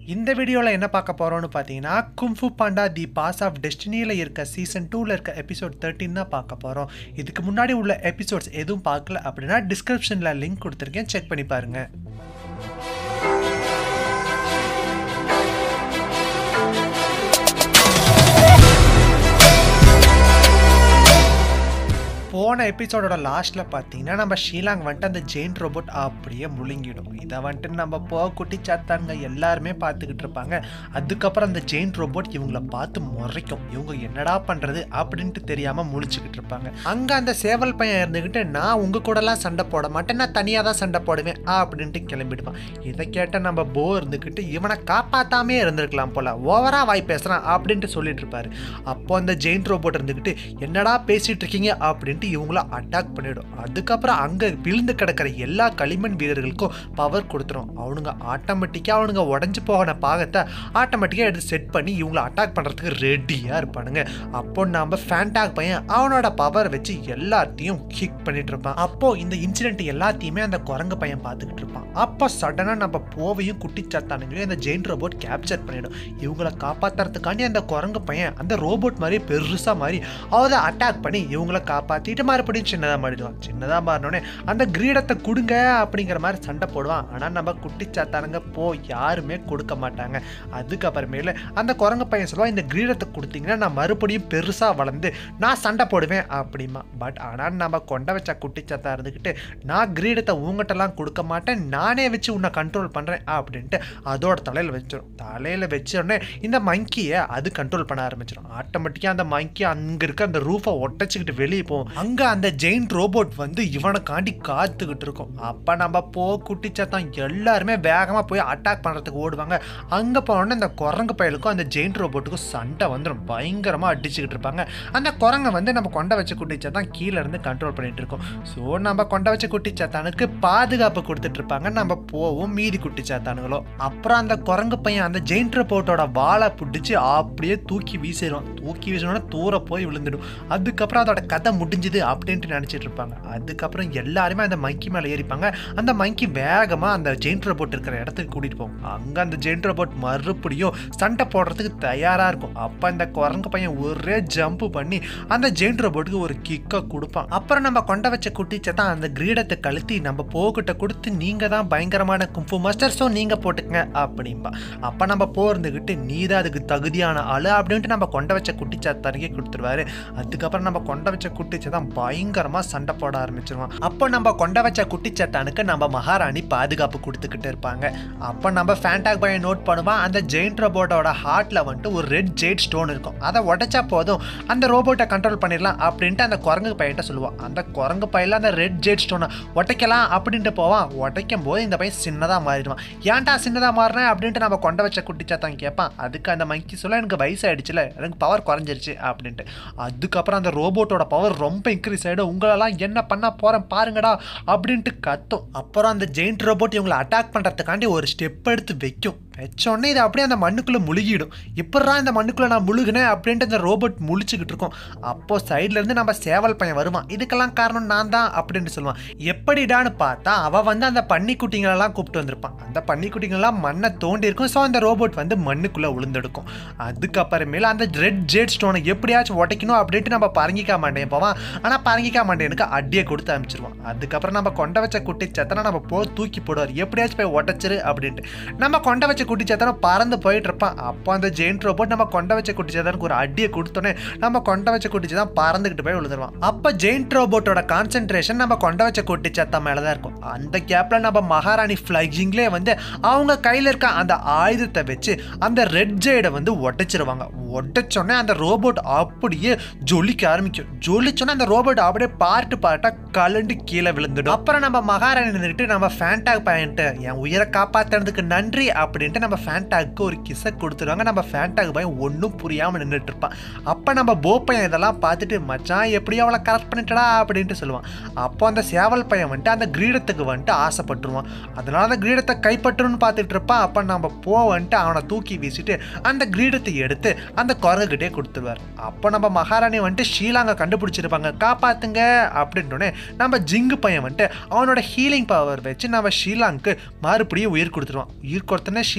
இந்த வீடியோவில் என்ன பார்க்க போகிறோம்னு பார்த்தீங்கன்னா kung fu panda the paws of டெஸ்டினியில் இருக்க சீசன் டூவில் இருக்க எபிசோட் தேர்ட்டின் தான் பார்க்க போகிறோம் இதுக்கு முன்னாடி உள்ள எபிசோட்ஸ் எதுவும் பார்க்கல அப்படின்னா டிஸ்கிரிப்ஷனில் லிங்க் கொடுத்துருக்கேன் செக் பண்ணி பாருங்கள் போன எபிசோடோட லாஸ்ட்டில் பார்த்தீங்கன்னா நம்ம ஷீலாங் வந்துட்டு அந்த ஜெயின் ரோபோட் அப்படியே முழுங்கிடும் இதை வந்துட்டு நம்ம போ குட்டி சாத்தாங்க எல்லாருமே பார்த்துக்கிட்டு இருப்பாங்க அதுக்கப்புறம் அந்த ஜெயின் ரோபோட் இவங்கள பார்த்து முறைக்கும் இவங்க என்னடா பண்ணுறது அப்படின்ட்டு தெரியாமல் முழிச்சுக்கிட்டு இருப்பாங்க அங்கே அந்த சேவல் பையன் இருந்துக்கிட்டு நான் உங்கள் கூடலாம் சண்டை போட மாட்டேன் நான் தனியாக தான் சண்டை போடுவேன் அப்படின்ட்டு கிளம்பிடுவான் இதை கேட்ட நம்ம போ இருந்துக்கிட்டு இவனை காப்பாற்றாமே இருந்திருக்கலாம் போல ஓவரா வாய் பேசுகிறான் அப்படின்ட்டு சொல்லிட்டு இருப்பாரு அப்போ அந்த ஜெயின் ரோபோட் இருந்துக்கிட்டு என்னடா பேசிட்டு இருக்கீங்க அப்படின்ட்டு இவங்கள அட்டாக் பண்ணிடும் அதுக்கப்புறம் அங்கே விழுந்து கிடக்கிற எல்லா களிமண் வீரர்களுக்கும் பவர் கொடுத்துரும் அவனுங்க ஆட்டோமேட்டிக்காக அவனுங்க உடஞ்சி போகின பாகத்தை ஆட்டோமேட்டிக்காக எடுத்து செட் பண்ணி இவங்கள அட்டாக் பண்ணுறதுக்கு ரெடியாக இருப்பானுங்க அப்போ நம்ம ஃபேண்டாக் பையன் அவனோட பவர் வச்சு எல்லாத்தையும் கிக் பண்ணிட்டு இருப்பான் அப்போ இந்த இன்சிடென்ட் எல்லாத்தையுமே அந்த குரங்கு பையன் பார்த்துக்கிட்டு இருப்பான் அப்போ சடனாக நம்ம போவையும் குட்டி சாத்தானுங்களையும் அந்த ஜெயின் ரோபோட் கேப்சர் பண்ணிடும் இவங்கள காப்பாற்றுறதுக்காண்டி அந்த குரங்கு பையன் அந்த ரோபோட் மாதிரி பெருசாக மாதிரி அவரை அட்டாக் பண்ணி இவங்கள காப்பாற்றிட்டு மறுபடியும் சின்னதாக மாறிடுவான் சின்னதாக மாறினோடனே அந்த கிரீடத்தை கொடுங்க அப்படிங்கிற மாதிரி சண்டை போடுவான் ஆனால் நம்ம குட்டி சாத்தானுங்க போ யாருமே கொடுக்க மாட்டாங்க அதுக்கப்புறமேல அந்த குரங்கு பையன் சொல்லுவான் இந்த கிரீடத்தை கொடுத்தீங்கன்னா நான் மறுபடியும் பெருசாக வளர்ந்து நான் சண்டை போடுவேன் அப்படிமா பட் ஆனால் நம்ம கொண்ட வச்ச குட்டி சாத்தா இருந்துக்கிட்டு நான் கிரீடத்தை உங்ககிட்டலாம் கொடுக்க மாட்டேன் நானே வச்சு உன்னை கண்ட்ரோல் பண்ணுறேன் அப்படின்ட்டு அதோட தலையில் வச்சிடும் தலையில் வச்சோடனே இந்த மங்கியை அது கண்ட்ரோல் பண்ண ஆரம்பிச்சிடும் ஆட்டோமேட்டிக்காக அந்த மங்கி அங்கே இருக்க அந்த ரூஃபை ஒட்டச்சிக்கிட்டு வெளியே போகும் அங்கே அந்த ஜெயின் ரோபோட் வந்து இவனை காண்டி காத்துக்கிட்டு இருக்கும் அப்போ நம்ம போ குட்டி சத்தம் எல்லாருமே வேகமாக போய் அட்டாக் பண்ணுறதுக்கு ஓடுவாங்க அங்கே போனோடனே இந்த குரங்கு பயலுக்கும் அந்த ஜெயின் ரோபோட்டுக்கும் சண்டை வந்துடும் பயங்கரமாக அடிச்சுக்கிட்டு இருப்பாங்க அந்த குரங்கை வந்து நம்ம கொண்ட வச்ச குட்டி சத்தான் கீழே இருந்து கண்ட்ரோல் பண்ணிட்டு இருக்கோம் ஸோ நம்ம கொண்ட வச்ச குட்டி சாத்தானுக்கு பாதுகாப்பு கொடுத்துட்டு இருப்பாங்க நம்ம போவோம் மீதி குட்டி சாத்தானுங்களோ அப்புறம் அந்த குரங்கு பையன் அந்த ஜெயின் ரோபோட்டோட வாழை பிடிச்சி அப்படியே தூக்கி வீசிடுவான் தூக்கி வீசினோட தூர போய் விழுந்துடும் அதுக்கப்புறம் அதோட கதை முடிஞ்சுது அப்படின்ட்டு நினச்சிட்டு இருப்பாங்க அதுக்கப்புறம் எல்லாருமே அந்த மங்கி மேலே ஏறிப்பாங்க அந்த மங்கி வேகமாக அந்த ஜெயின் ரோபோட் இருக்கிற இடத்துக்கு கூட்டிகிட்டு போகும் அங்கே அந்த ஜெயின் ரோபோட் மறுபடியும் சண்டை போடுறதுக்கு தயாராக இருக்கும் அப்போ இந்த குரங்கு பையன் ஒரே ஜம்ப் பண்ணி அந்த ஜெயின் ரோபோட்டுக்கு ஒரு கிக்கை கொடுப்பான் அப்புறம் நம்ம கொண்ட வச்ச குட்டிச்சை தான் அந்த கிரீடத்தை கழுத்தி நம்ம போகிட்ட கொடுத்து நீங்கள் தான் பயங்கரமான கும்பு மாஸ்டர் ஸோ நீங்கள் போட்டுக்கங்க அப்படின்பா அப்போ நம்ம போர்ந்துக்கிட்டு நீ தான் அதுக்கு தகுதியான ஆளு அப்படின்ட்டு நம்ம கொண்ட வச்ச குட்டிச்சாத்தானுக்கே கொடுத்துருவாரு அதுக்கப்புறம் நம்ம கொண்ட வச்ச குட்டிச்சை தான் பயங்கரமாக சண்டை போட ஆரம்பிச்சிருவான் அப்போ நம்ம கொண்ட வச்ச குட்டிச்சத்தானுக்கு நம்ம மகாராணி பாதுகாப்பு கொடுத்துக்கிட்டு இருப்பாங்க அப்போ நம்ம ஃபேண்டாக் பையன் நோட் பண்ணுவான் அந்த ஜெயின் ரோபோட்டோட ஹார்ட்டில் வந்துட்டு ஒரு ரெட் ஜெயிட் ஸ்டோன் இருக்கும் அதை உடைச்சா போதும் அந்த ரோபோட்டை கண்ட்ரோல் பண்ணிடலாம் அப்படின்ட்டு அந்த குரங்கு பையன்ட்ட சொல்லுவான் அந்த குரங்கு பையில அந்த ரெட் ஜெயிட் ஸ்டோனை உடைக்கலாம் அப்படின்ட்டு போவான் உடைக்கும் போது இந்த பையன் சின்னதாக மாறிடுவான் ஏன்டா சின்னதாக மாறினேன் அப்படின்ட்டு நம்ம கொண்ட வச்ச குட்டிச்சாத்தான் கேட்பான் அதுக்கு அந்த மங்கி சொல்ல எனக்கு வயசாயிடுச்சுல எனக்கு பவர் குறைஞ்சிருச்சு அப்படின்ட்டு அதுக்கப்புறம் அந்த ரோபோட்டோட பவர் ரொம்ப இன்க்ரீஸ் ஆகிடும் உங்களெல்லாம் என்ன பண்ண போகிறேன் பாருங்கடா அப்படின்ட்டு கத்தும் அப்புறம் அந்த ஜெயிண்ட் ரோபோட் இவங்களை அட்டாக் பண்ணுறதுக்காண்டி ஒரு ஸ்டெப் எடுத்து வைக்கும் வச்சோடனே இது அப்படியே அந்த மண்ணுக்குள்ளே முழுகிடும் எப்படா இந்த மண்ணுக்குள்ளே நான் முழுகினேன் அப்படின்ட்டு அந்த ரோபோட் முழிச்சுக்கிட்டு இருக்கோம் அப்போ சைட்ல இருந்து நம்ம சேவல் பையன் வருவான் இதுக்கெல்லாம் காரணம் நான் தான் அப்படின்னு சொல்லுவான் எப்படிடான்னு பார்த்தா அவ வந்து அந்த பன்னிக்குட்டிங்களெல்லாம் கூப்பிட்டு வந்திருப்பான் அந்த பன்னிக்குட்டிங்களெல்லாம் மண்ணை தோண்டி இருக்கும் ஸோ அந்த ரோபோட் வந்து மண்ணுக்குள்ளே விழுந்தெடுக்கும் அதுக்கப்புறமேல அந்த ரெட் ஜெட் ஸ்டோனை எப்படியாச்சும் உடைக்கணும் அப்படின்ட்டு நம்ம பரங்கிக்க மாட்டேன் போவான் ஆனால் பரங்கிக்க மாட்டேனுக்கு அடியை கொடுத்து அனுப்பிச்சிருவான் அதுக்கப்புறம் நம்ம கொண்ட வச்ச குட்டி சத்தனை நம்ம போ தூக்கி போடுவார் எப்படியாச்சும் போய் உடச்சிரு அப்படின்ட்டு நம்ம கொண்ட வச்ச குட்டி சத்தனம் பறந்து போயிட்டு இருப்பான் அப்போ அந்த ஜெயின் ரோபோட் நம்ம கொண்ட வச்ச குட்டி சத்தனுக்கு ஒரு அடியை கொடுத்தோன்னே நம்ம கொண்ட வச்ச குட்டி சத்தம் பறந்துக்கிட்டு போய் விழுந்துருவான் அப்போ ஜெயின் ரோபோட்டோட கான்சென்ட்ரேஷன் நம்ம கொண்ட வச்ச குட்டி சத்தம் மேலே தான் இருக்கும் அந்த கேப்பில் நம்ம மகாராணி ஃப்ளைஜிங்லேயே வந்து அவங்க கையில் இருக்க அந்த ஆயுதத்தை வச்சு அந்த ரெட் ஜெய்டை வந்து உடைச்சிருவாங்க உடைச்சோடனே அந்த ரோபோட் அப்படியே ஜொலிக்க ஆரம்பிக்கும் ஜொலிச்சோன்னே அந்த ரோபோட் அப்படியே பார்ட்டு பார்ட்டாக கலண்டு கீழே விழுந்துடும் அப்புறம் நம்ம மகாராணி நின்றுட்டு நம்ம ஃபேண்டாக் பையன்ட்டு என் உயிரை காப்பாத்துறதுக்கு நன்றி அப்படின்ட்டு நம்ம ஃபேண்டாக்கு ஒரு கிஸ்ஸை கொடுத்துருவாங்க நம்ம ஃபேண்டாக் பையன் ஒன்றும் புரியாமல் நின்றுட்டு இருப்பான் அப்போ நம்ம போ பையன் இதெல்லாம் பார்த்துட்டு மச்சான் எப்படியோ அவளை கரெக்ட் பண்ணிட்டடா அப்படின்ட்டு சொல்லுவான் அப்போ அந்த சேவல் பையன் வந்துட்டு அந்த கிரீடத்துக்கு வந்துட்டு ஆசைப்பட்டுருவான் அதனால அந்த கிரீடத்தை கைப்பற்றணும்னு பார்த்துட்டு இருப்பான் அப்போ நம்ம போ வந்துட்டு அவனை தூக்கி வீசிட்டு அந்த கிரீடத்தை எடுத்து அந்த குரங்குகிட்டே கொடுத்துருவார் அப்போ நம்ம மகாராணி வந்துட்டு ஷீலாங்க கண்டுபிடிச்சிருப்பாங்க காப்பாத்துங்க அப்படின்னோடனே நம்ம ஜிங்கு பையன் வந்துட்டு அவனோட ஹீலிங் பவர் வச்சு நம்ம ஷீலாங்க்கு மறுபடியும் உயிர் கொடுத்துருவான் உயிர் கொடுத்தோன்னே ஷீலா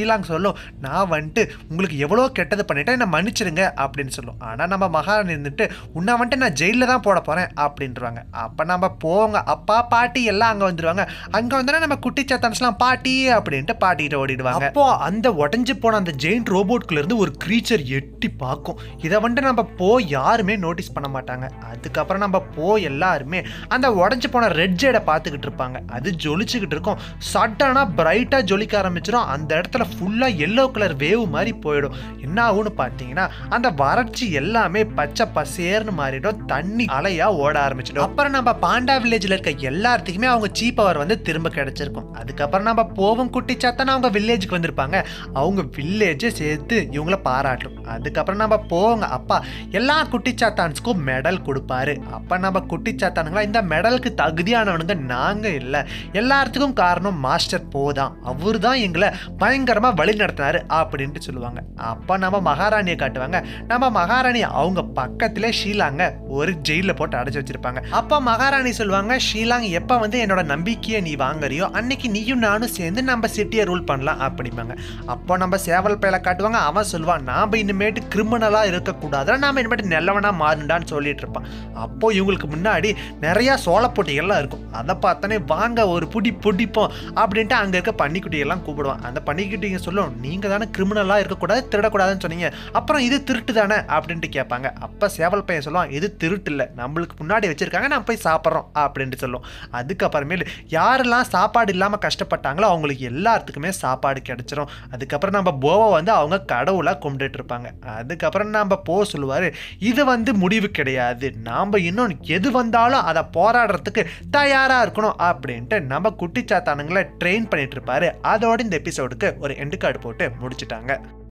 ஷீலாங் சொல்லும் நான் வந்துட்டு உங்களுக்கு எவ்வளோ கெட்டது பண்ணிட்டேன் என்ன மன்னிச்சிருங்க அப்படின்னு சொல்லும் ஆனால் நம்ம மகாராணி இருந்துட்டு உன்னை வந்துட்டு நான் ஜெயிலில் தான் போட போகிறேன் அப்படின்றாங்க அப்போ நம்ம போங்க அப்பா பாட்டி எல்லாம் அங்கே வந்துடுவாங்க அங்கே வந்தோன்னா நம்ம குட்டி சத்தான்ஸ்லாம் பாட்டி அப்படின்ட்டு பாட்டிகிட்ட ஓடிடுவாங்க அப்போ அந்த உடஞ்சி போன அந்த ஜெயின்ட் ரோபோட்குள்ள இருந்து ஒரு க்ரீச்சர் எட்டி பார்க்கும் இதை வந்துட்டு நம்ம போ யாருமே நோட்டீஸ் பண்ண மாட்டாங்க அதுக்கப்புறம் நம்ம போ எல்லாருமே அந்த உடஞ்சி போன ரெட் ஜேடை பார்த்துக்கிட்டு இருப்பாங்க அது ஜொலிச்சுக்கிட்டு இருக்கும் சட்டனாக பிரைட்டாக ஜொலிக்க ஆரம்பிச்சிடும் அந்த இடத்துல ஃபுல்லாக எல்லோ கலர் வேவ் மாதிரி போயிடும் என்ன ஆகும்னு பார்த்தீங்கன்னா அந்த வறட்சி எல்லாமே பச்சை பசேர்னு மாறிடும் தண்ணி அலையா ஓட ஆரம்பிச்சிடும் அப்புறம் நம்ம பாண்டா வில்லேஜில் இருக்க எல்லாத்துக்குமே அவங்க சீப் பவர் வந்து திரும்ப கிடைச்சிருக்கும் அதுக்கப்புறம் நம்ம போவும் குட்டி சாத்தான அவங்க வில்லேஜுக்கு வந்திருப்பாங்க அவங்க வில்லேஜை சேர்த்து இவங்கள பாராட்டும் அதுக்கப்புறம் நம்ம போவோங்க அப்பா எல்லா குட்டி சாத்தான்ஸ்க்கும் மெடல் கொடுப்பாரு அப்போ நம்ம குட்டி சாத்தானுங்களா இந்த மெடலுக்கு தகுதியானவனுங்க நாங்கள் இல்லை எல்லாத்துக்கும் காரணம் மாஸ்டர் போதான் அவர் தான் எங்களை பயங்கரமாக வழி நடத்தினாரு அப்படின்ட்டு சொல்லுவாங்க அப்போ நம்ம மகாராணியை காட்டுவாங்க நம்ம மகாராணி அவங்க பக்கத்திலே ஷீலாங்க ஒரு ஜெயிலில் போட்டு அடைச்சி வச்சிருப்பாங்க அப்போ மகாராணி சொல்லுவாங்க ஷீலாங் எப்போ வந்து என்னோட நம்பிக்கையை நீ வாங்குறியோ அன்னைக்கு நீயும் நானும் சேர்ந்து நம்ம சிட்டியை ரூல் பண்ணலாம் அப்படிம்பாங்க அப்போ நம்ம சேவல் பயலை காட்டுவாங்க அவன் சொல்லுவான் நாம் இனிமேட்டு கிரிமினலாக இருக்கக்கூடாது நாம் இனிமேட்டு நல்லவனா மாறுண்டான்னு சொல்லிட்டு இருப்பான் அப்போ இவங்களுக்கு முன்னாடி நிறையா சோள போட்டிகள்லாம் இருக்கும் அதை பார்த்தோன்னே வாங்க ஒரு புடி பிடிப்போம் அப்படின்ட்டு அங்கே இருக்க பன்னிக்குட்டிகள்லாம் கூப்பிடுவான் அந்த பன்னிக்குட்டிங்க சொல்லும் நீங்கள் தானே கிரிமினலாக இருக்கக்கூடாது திருடக்கூடாதுன்னு சொன்னீங்க அப்புறம் இது திருட்டு தானே அப்படின்ட்டு கேட்பாங்க அப்போ சேவல் பையன் சொல்லுவான் இது திருட்டு இல்லை நம்மளுக்கு முன்னாடி வச்சிருக்காங்க நான் போய் சாப்பிட்றோம் அப்படின்ட்டு சொல்லும் அதுக்கப்புறமேல் யாரெல்லாம் சாப்பாடு இல்லாமல் கஷ்டப்பட்டாங்களோ அவங்களுக்கு எல்லாத்துக்குமே சாப்பாடு கிடைச்சிரும் அதுக்கப்புறம் நம்ம போவை வந்து அவங்க கடவுளாக கும்பிட்டுட்டு இருப்பாங்க அதுக்கப்புறம் நம்ம போ சொல்லுவார் இது வந்து முடிவு கிடையாது நாம் இன்னும் எது வந்தாலும் அதை போராடுறதுக்கு தயாராக இருக்கணும் அப்படின்ட்டு நம்ம குட்டிச்சாத்தானுங்களை ட்ரெயின் பண்ணிட்டு இருப்பாரு அதோட இந்த எபிசோடுக்கு ஒரு எண்டு கார்டு போட்டு முடிச்சிட்டாங்க